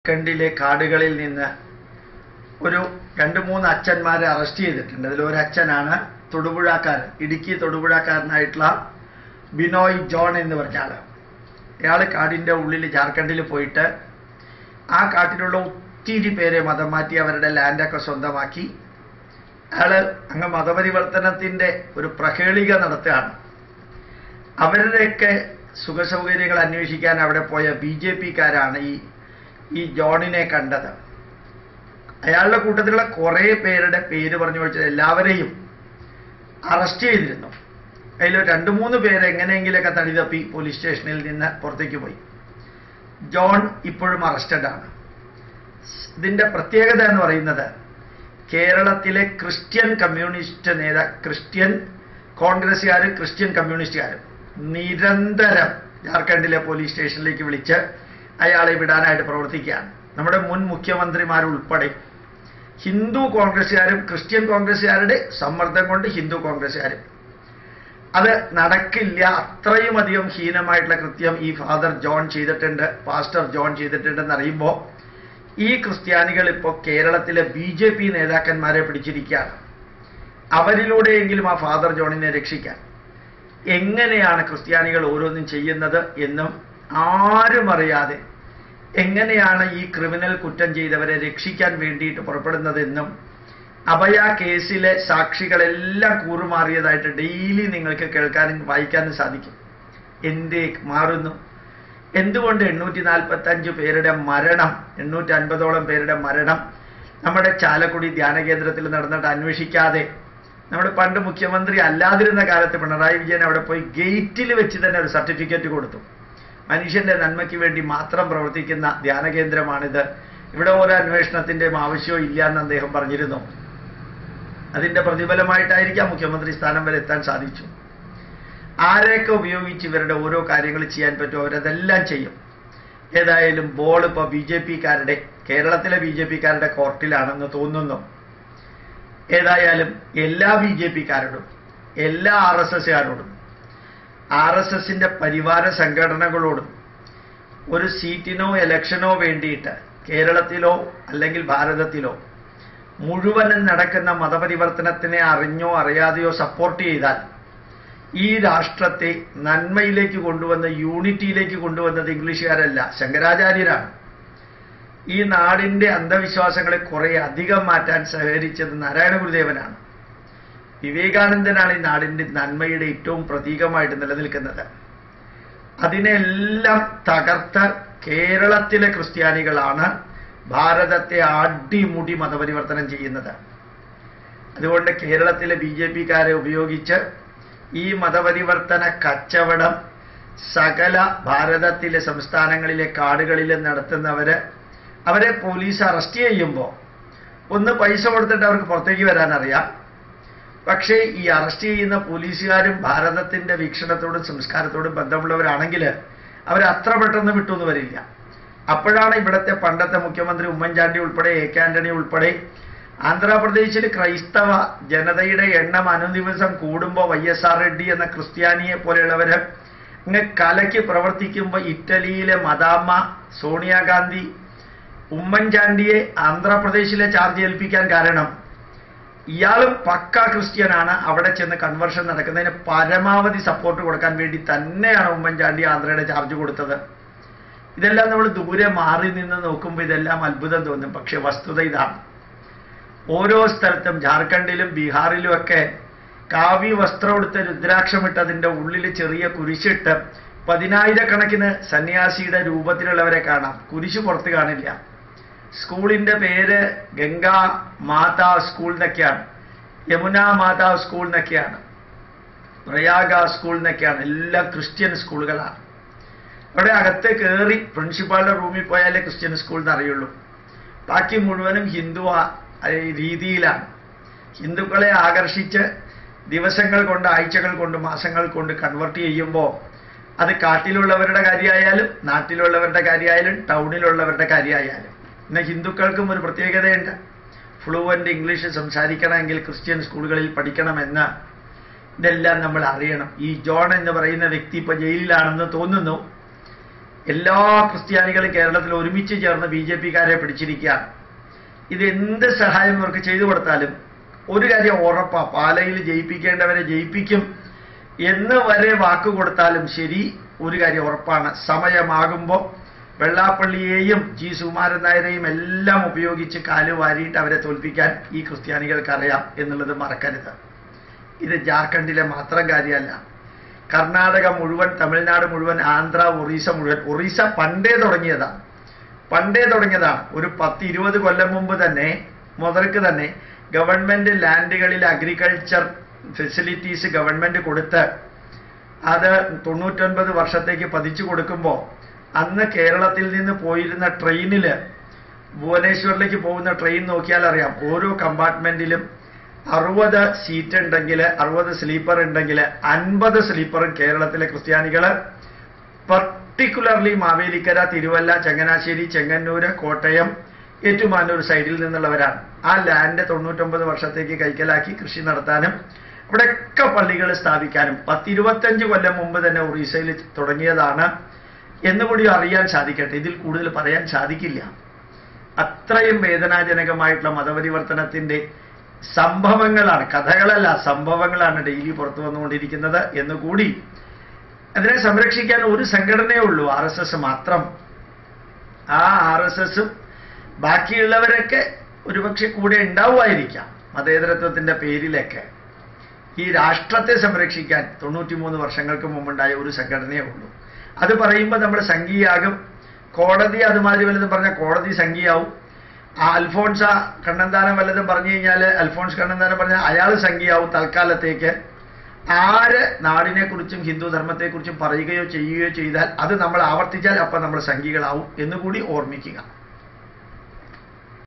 കണ്ടിലെ കാടുകളിൽ നിന്ന് ഒരു രണ്ട് മൂന്ന് അച്ഛന്മാരെ അറസ്റ്റ് ചെയ്തിട്ടുണ്ട് അതിൽ ഒരു അച്ഛനാണ് തൊടുപുഴക്കാരൻ ഇടുക്കി തൊടുപുഴക്കാരനായിട്ടുള്ള ബിനോയ് ജോൺ എന്ന് പറഞ്ഞ ആള് അയാൾ കാടിൻ്റെ ഉള്ളിൽ ജാർഖണ്ഡിൽ പോയിട്ട് ആ കാട്ടിലുള്ള ഒത്തിരി പേരെ മതം മാറ്റി അവരുടെ ലാൻഡൊക്കെ സ്വന്തമാക്കി അയാൾ അങ്ങ് മതപരിവർത്തനത്തിൻ്റെ ഒരു പ്രഹേളിക നടത്തുകയാണ് അവരുടെയൊക്കെ സുഖസൗകര്യങ്ങൾ അന്വേഷിക്കാൻ അവിടെ പോയ ബി ജെ പിക്കാരാണ് ഈ ഈ ജോണിനെ കണ്ടത് അയാളുടെ കൂട്ടത്തിലുള്ള കുറേ പേരുടെ പേര് പറഞ്ഞു വെച്ചാൽ എല്ലാവരെയും അറസ്റ്റ് ചെയ്തിരുന്നു അതിൽ രണ്ട് മൂന്ന് പേര് എങ്ങനെയെങ്കിലൊക്കെ തടി തപ്പി പോലീസ് സ്റ്റേഷനിൽ നിന്ന് പുറത്തേക്ക് പോയി ജോൺ ഇപ്പോഴും അറസ്റ്റഡ് ആണ് ഇതിന്റെ പ്രത്യേകത എന്ന് പറയുന്നത് കേരളത്തിലെ ക്രിസ്ത്യൻ കമ്മ്യൂണിസ്റ്റ് നേതാ ക്രിസ്ത്യൻ കോൺഗ്രസ്സുകാരും ക്രിസ്ത്യൻ കമ്മ്യൂണിസ്റ്റുകാരും നിരന്തരം ജാർഖണ്ഡിലെ പോലീസ് സ്റ്റേഷനിലേക്ക് വിളിച്ച് അയാളെ വിടാനായിട്ട് പ്രവർത്തിക്കുകയാണ് നമ്മുടെ മുൻ മുഖ്യമന്ത്രിമാരുൾപ്പെടെ ഹിന്ദു കോൺഗ്രസ്സുകാരും ക്രിസ്ത്യൻ കോൺഗ്രസ്സുകാരുടെ സമ്മർദ്ദം കൊണ്ട് ഹിന്ദു കോൺഗ്രസ്സുകാരും അത് നടക്കില്ല അത്രയും അധികം ഹീനമായിട്ടുള്ള കൃത്യം ഈ ഫാദർ ജോൺ ചെയ്തിട്ടുണ്ട് പാസ്റ്റർ ജോൺ ചെയ്തിട്ടുണ്ടെന്ന് അറിയുമ്പോൾ ഈ ക്രിസ്ത്യാനികൾ ഇപ്പോൾ കേരളത്തിലെ ബി ജെ പി നേതാക്കന്മാരെ പിടിച്ചിരിക്കുകയാണ് അവരിലൂടെയെങ്കിലും ആ ഫാദർ ജോണിനെ രക്ഷിക്കാൻ എങ്ങനെയാണ് ക്രിസ്ത്യാനികൾ ഓരോന്നും ചെയ്യുന്നത് എന്നും ആരും അറിയാതെ എങ്ങനെയാണ് ഈ ക്രിമിനൽ കുറ്റം ചെയ്തവരെ രക്ഷിക്കാൻ വേണ്ടിയിട്ട് പുറപ്പെടുന്നതെന്നും അഭയ കേസിലെ സാക്ഷികളെല്ലാം കൂറുമാറിയതായിട്ട് ഡെയിലി നിങ്ങൾക്ക് കേൾക്കാനും വായിക്കാനും സാധിക്കും എന്തേ മാറുന്നു എന്തുകൊണ്ട് എണ്ണൂറ്റി നാൽപ്പത്തി അഞ്ച് പേരുടെ മരണം എണ്ണൂറ്റി അൻപതോളം പേരുടെ മരണം നമ്മുടെ ചാലക്കുടി ധ്യാന കേന്ദ്രത്തിൽ നടന്നിട്ട് അന്വേഷിക്കാതെ നമ്മുടെ പണ്ട് മുഖ്യമന്ത്രി അല്ലാതിരുന്ന കാലത്ത് പിണറായി വിജയൻ അവിടെ പോയി ഗേറ്റിൽ വെച്ച് തന്നെ ഒരു സർട്ടിഫിക്കറ്റ് കൊടുത്തു മനുഷ്യന്റെ നന്മയ്ക്ക് വേണ്ടി മാത്രം പ്രവർത്തിക്കുന്ന ധ്യാന കേന്ദ്രമാണിത് ഇവിടെ ഓരോ അന്വേഷണത്തിന്റെയും ആവശ്യവും ഇല്ല എന്ന് അദ്ദേഹം പറഞ്ഞിരുന്നു അതിന്റെ പ്രതിഫലമായിട്ടായിരിക്കാം മുഖ്യമന്ത്രി സ്ഥാനം വരെ എത്താൻ സാധിച്ചു ആരെയൊക്കെ ഉപയോഗിച്ച് ഇവരുടെ ഓരോ കാര്യങ്ങൾ ചെയ്യാൻ പറ്റുമോ അവരതെല്ലാം ചെയ്യും ഏതായാലും ബോൾ ഇപ്പോൾ ബി ജെ പിക്കാരുടെ കേരളത്തിലെ ബി ജെ പിക്കാരുടെ കോർട്ടിലാണെന്ന് തോന്നുന്നു ഏതായാലും എല്ലാ ബി ജെ പിക്കാരോടും എല്ലാ ആർ എസ് എസ്സുകാരോടും ആർ എസ് എസിന്റെ പരിവാര സംഘടനകളോടും ഒരു സീറ്റിനോ ഇലക്ഷനോ വേണ്ടിയിട്ട് കേരളത്തിലോ അല്ലെങ്കിൽ ഭാരതത്തിലോ മുഴുവനും നടക്കുന്ന മതപരിവർത്തനത്തിനെ അറിഞ്ഞോ അറിയാതെയോ സപ്പോർട്ട് ചെയ്താൽ ഈ രാഷ്ട്രത്തെ നന്മയിലേക്ക് കൊണ്ടുവന്ന് യൂണിറ്റിയിലേക്ക് കൊണ്ടുവന്നത് ഇംഗ്ലീഷുകാരല്ല ശങ്കരാചാര്യരാണ് ഈ നാടിന്റെ അന്ധവിശ്വാസങ്ങളെ കുറെ അധികം മാറ്റാൻ സഹകരിച്ചത് നാരായണ ഗുരുദേവനാണ് വിവേകാനന്ദനാണ് ഈ നാടിന്റെ നന്മയുടെ ഏറ്റവും പ്രതീകമായിട്ട് നിലനിൽക്കുന്നത് അതിനെല്ലാം തകർത്ത് കേരളത്തിലെ ക്രിസ്ത്യാനികളാണ് ഭാരതത്തെ അടിമുടി മതപരിവർത്തനം ചെയ്യുന്നത് അതുകൊണ്ട് കേരളത്തിലെ ബി ജെ പിക്കാരെ ഉപയോഗിച്ച് ഈ മതപരിവർത്തന കച്ചവടം സകല ഭാരതത്തിലെ സംസ്ഥാനങ്ങളിലെ കാടുകളിലും നടത്തുന്നവര് അവരെ പോലീസ് അറസ്റ്റ് ചെയ്യുമ്പോൾ ഒന്ന് പൈസ കൊടുത്തിട്ട് അവർക്ക് പുറത്തേക്ക് വരാൻ അറിയാം പക്ഷേ ഈ അറസ്റ്റ് ചെയ്യുന്ന പോലീസുകാരും ഭാരതത്തിന്റെ വീക്ഷണത്തോടും സംസ്കാരത്തോടും ബന്ധമുള്ളവരാണെങ്കിൽ അവർ അത്ര പെട്ടെന്ന് വിട്ടുന്ന് വരില്ല അപ്പോഴാണ് ഇവിടുത്തെ പണ്ടത്തെ മുഖ്യമന്ത്രി ഉമ്മൻചാണ്ടി ഉൾപ്പെടെ എ കെ ആന്റണി ഉൾപ്പെടെ ആന്ധ്രാപ്രദേശിൽ ക്രൈസ്തവ ജനതയുടെ എണ്ണം അനുദിവസം കൂടുമ്പോൾ വൈ എസ് ആർ റെഡ്ഡി എന്ന ക്രിസ്ത്യാനിയെ പോലെയുള്ളവര് അങ്ങ് കലയ്ക്ക് പ്രവർത്തിക്കുമ്പോൾ ഇറ്റലിയിലെ മദാമ്മ സോണിയാഗാന്ധി ഉമ്മൻചാണ്ടിയെ ആന്ധ്രാപ്രദേശിലെ ചാർജ് ഏൽപ്പിക്കാൻ കാരണം ഇയാളും പക്ക ക്രിസ്ത്യനാണ് അവിടെ ചെന്ന് കൺവേർഷൻ നടക്കുന്നതിന് പരമാവധി സപ്പോർട്ട് കൊടുക്കാൻ വേണ്ടി തന്നെയാണ് ഉമ്മൻചാണ്ടി ആന്ധ്രയുടെ ചാർജ് കൊടുത്തത് ഇതെല്ലാം നമ്മൾ ദൂരെ മാറി നിന്ന് നോക്കുമ്പോൾ ഇതെല്ലാം അത്ഭുതം തോന്നും പക്ഷെ വസ്തുത ഇതാണ് ഓരോ സ്ഥലത്തും ജാർഖണ്ഡിലും ബീഹാറിലും ഒക്കെ കാവ്യ വസ്ത്രം എടുത്ത് രുദ്രാക്ഷമിട്ടതിൻ്റെ ഉള്ളിൽ ചെറിയ കുരിശിട്ട് പതിനായിരക്കണക്കിന് സന്യാസിയുടെ രൂപത്തിലുള്ളവരെ കാണാം കുരിശ് പുറത്ത് കാണില്ല സ്കൂളിന്റെ പേര് ഗംഗാ മാതാ സ്കൂൾ എന്നൊക്കെയാണ് യമുന മാതാ സ്കൂൾ എന്നൊക്കെയാണ് പ്രയാഗ സ്കൂൾ എന്നൊക്കെയാണ് എല്ലാം ക്രിസ്ത്യൻ സ്കൂളുകളാണ് അവിടെ അകത്ത് കയറി പ്രിൻസിപ്പാളുടെ റൂമിൽ പോയാലേ ക്രിസ്ത്യൻ സ്കൂൾ എന്ന് അറിയുള്ളൂ ബാക്കി മുഴുവനും ഹിന്ദു രീതിയിലാണ് ഹിന്ദുക്കളെ ആകർഷിച്ച് ദിവസങ്ങൾ കൊണ്ട് ആഴ്ചകൾ കൊണ്ട് മാസങ്ങൾ കൊണ്ട് കൺവെർട്ട് ചെയ്യുമ്പോൾ അത് കാട്ടിലുള്ളവരുടെ കാര്യമായാലും നാട്ടിലുള്ളവരുടെ കാര്യമായാലും ടൗണിലുള്ളവരുടെ കാര്യമായാലും പിന്നെ ഹിന്ദുക്കൾക്കും ഒരു പ്രത്യേകതയുണ്ട് ഫ്ലുവൻ്റ് ഇംഗ്ലീഷ് സംസാരിക്കണമെങ്കിൽ ക്രിസ്ത്യൻ സ്കൂളുകളിൽ പഠിക്കണമെന്ന് ഇതെല്ലാം നമ്മൾ അറിയണം ഈ ജോൺ എന്ന് പറയുന്ന വ്യക്തി ഇപ്പോൾ ജയിലിലാണെന്ന് തോന്നുന്നു എല്ലാ ക്രിസ്ത്യാനികളും കേരളത്തിൽ ഒരുമിച്ച് ചേർന്ന് ബി ജെ പിക്കാരെ പിടിച്ചിരിക്കുകയാണ് ഇത് എന്ത് സഹായം ഇവർക്ക് ചെയ്തു കൊടുത്താലും ഒരു കാര്യം ഉറപ്പാ പാലയിൽ ജയിപ്പിക്കേണ്ടവരെ ജയിപ്പിക്കും എന്ന് വരെ വാക്ക് കൊടുത്താലും ശരി ഒരു കാര്യം ഉറപ്പാണ് സമയമാകുമ്പോൾ വെള്ളാപ്പള്ളിയെയും ജി സുകുമാരൻ നായരെയും എല്ലാം ഉപയോഗിച്ച് കാല് വാരിയിട്ട് അവരെ തോൽപ്പിക്കാൻ ഈ ക്രിസ്ത്യാനികൾക്കറിയാം എന്നുള്ളത് മറക്കരുത് ഇത് ജാർഖണ്ഡിലെ മാത്രം കാര്യമല്ല കർണാടക മുഴുവൻ തമിഴ്നാട് മുഴുവൻ ആന്ധ്ര ഒറീസ മുഴുവൻ ഒറീസ പണ്ടേ തുടങ്ങിയതാണ് പണ്ടേ തുടങ്ങിയതാണ് ഒരു പത്ത് ഇരുപത് കൊല്ലം മുമ്പ് തന്നെ മുതൽക്ക് തന്നെ ഗവൺമെന്റ് ലാൻഡുകളിൽ അഗ്രികൾച്ചർ ഫെസിലിറ്റീസ് ഗവൺമെന്റ് കൊടുത്ത് അത് തൊണ്ണൂറ്റൊൻപത് വർഷത്തേക്ക് പതിച്ചു കൊടുക്കുമ്പോൾ അന്ന് കേരളത്തിൽ നിന്ന് പോയിരുന്ന ട്രെയിനിൽ ഭുവനേശ്വറിലേക്ക് പോകുന്ന ട്രെയിൻ നോക്കിയാൽ അറിയാം ഓരോ കമ്പാർട്ട്മെന്റിലും അറുപത് സീറ്റ് ഉണ്ടെങ്കിൽ അറുപത് സ്ലീപ്പർ ഉണ്ടെങ്കിൽ അൻപത് സ്ലീപ്പറും കേരളത്തിലെ ക്രിസ്ത്യാനികൾ പർട്ടിക്കുലർലി മാവേലിക്കര തിരുവല്ല ചങ്ങനാശ്ശേരി ചെങ്ങന്നൂര് കോട്ടയം ഏറ്റുമാനൂർ സൈഡിൽ നിന്നുള്ളവരാണ് ആ ലാൻഡ് തൊണ്ണൂറ്റൊമ്പത് വർഷത്തേക്ക് കൈക്കലാക്കി കൃഷി നടത്താനും ഇവിടെയൊക്കെ പള്ളികൾ സ്ഥാപിക്കാനും പത്തിരുപത്തഞ്ച് കൊല്ലം മുമ്പ് തന്നെ ഒറീസയിൽ തുടങ്ങിയതാണ് എന്നുകൂടി അറിയാൻ സാധിക്കട്ടെ ഇതിൽ കൂടുതൽ പറയാൻ സാധിക്കില്ല അത്രയും വേദനാജനകമായിട്ടുള്ള മതപരിവർത്തനത്തിന്റെ സംഭവങ്ങളാണ് കഥകളല്ല സംഭവങ്ങളാണ് ഡെയിലി പുറത്തു വന്നുകൊണ്ടിരിക്കുന്നത് എന്നുകൂടി അതിനെ സംരക്ഷിക്കാൻ ഒരു സംഘടനയേ ഉള്ളൂ ആർ എസ് എസ് മാത്രം ആ ആർ എസ് എസും ബാക്കിയുള്ളവരൊക്കെ ഒരുപക്ഷെ കൂടെ ഉണ്ടാവുമായിരിക്കാം മതേതരത്വത്തിന്റെ പേരിലൊക്കെ ഈ രാഷ്ട്രത്തെ സംരക്ഷിക്കാൻ തൊണ്ണൂറ്റിമൂന്ന് വർഷങ്ങൾക്ക് മുമ്പുണ്ടായ ഒരു സംഘടനയേ ഉള്ളൂ അത് പറയുമ്പോൾ നമ്മൾ സംഘീയാകും കോടതി അതുമാതിരി വല്ലതും പറഞ്ഞാൽ കോടതി സംഘീയാവും ആ അൽഫോൺസ കണ്ണന്താനം വല്ലതും പറഞ്ഞു കഴിഞ്ഞാൽ അൽഫോൺസ് കണ്ണന്താനം പറഞ്ഞാൽ അയാൾ സംഘീയാവും തൽക്കാലത്തേക്ക് ആര് നാടിനെക്കുറിച്ചും ഹിന്ദു ധർമ്മത്തെക്കുറിച്ചും പറയുകയോ ചെയ്യുകയോ ചെയ്താൽ അത് നമ്മൾ ആവർത്തിച്ചാൽ അപ്പം നമ്മൾ സംഘികളാവും എന്നുകൂടി ഓർമ്മിക്കുക